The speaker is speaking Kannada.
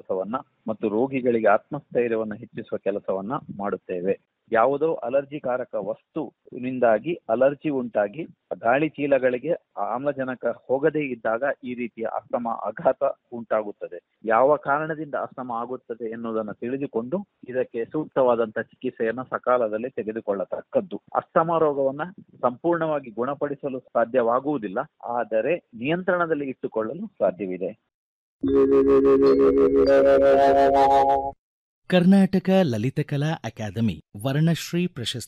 ಕೆಲಸವನ್ನ ಮತ್ತು ರೋಗಿಗಳಿಗೆ ಆತ್ಮಸ್ಥೈರ್ಯವನ್ನು ಹೆಚ್ಚಿಸುವ ಕೆಲಸವನ್ನ ಮಾಡುತ್ತೇವೆ ಯಾವುದೋ ಅಲರ್ಜಿಕಾರಕ ವಸ್ತುವಿನಿಂದಾಗಿ ಅಲರ್ಜಿ ಉಂಟಾಗಿ ಗಾಳಿ ಚೀಲಗಳಿಗೆ ಆಮ್ಲಜನಕ ಹೋಗದೇ ಇದ್ದಾಗ ಈ ರೀತಿಯ ಅಸ್ತಮ ಆಘಾತ ಉಂಟಾಗುತ್ತದೆ ಯಾವ ಕಾರಣದಿಂದ ಅಸ್ತಮ ಆಗುತ್ತದೆ ಎನ್ನುವುದನ್ನು ತಿಳಿದುಕೊಂಡು ಇದಕ್ಕೆ ಸೂಕ್ತವಾದಂತಹ ಚಿಕಿತ್ಸೆಯನ್ನು ಸಕಾಲದಲ್ಲಿ ತೆಗೆದುಕೊಳ್ಳತಕ್ಕದ್ದು ಅಸ್ತಮ ರೋಗವನ್ನ ಸಂಪೂರ್ಣವಾಗಿ ಗುಣಪಡಿಸಲು ಸಾಧ್ಯವಾಗುವುದಿಲ್ಲ ಆದರೆ ನಿಯಂತ್ರಣದಲ್ಲಿ ಇಟ್ಟುಕೊಳ್ಳಲು ಸಾಧ್ಯವಿದೆ ಕರ್ನಾಟಕ ಲಲಿತಕಲಾ ಅಕಾಡೆಮಿ ವರ್ಣಶ್ರೀ ಪ್ರಶಸ್ತಿ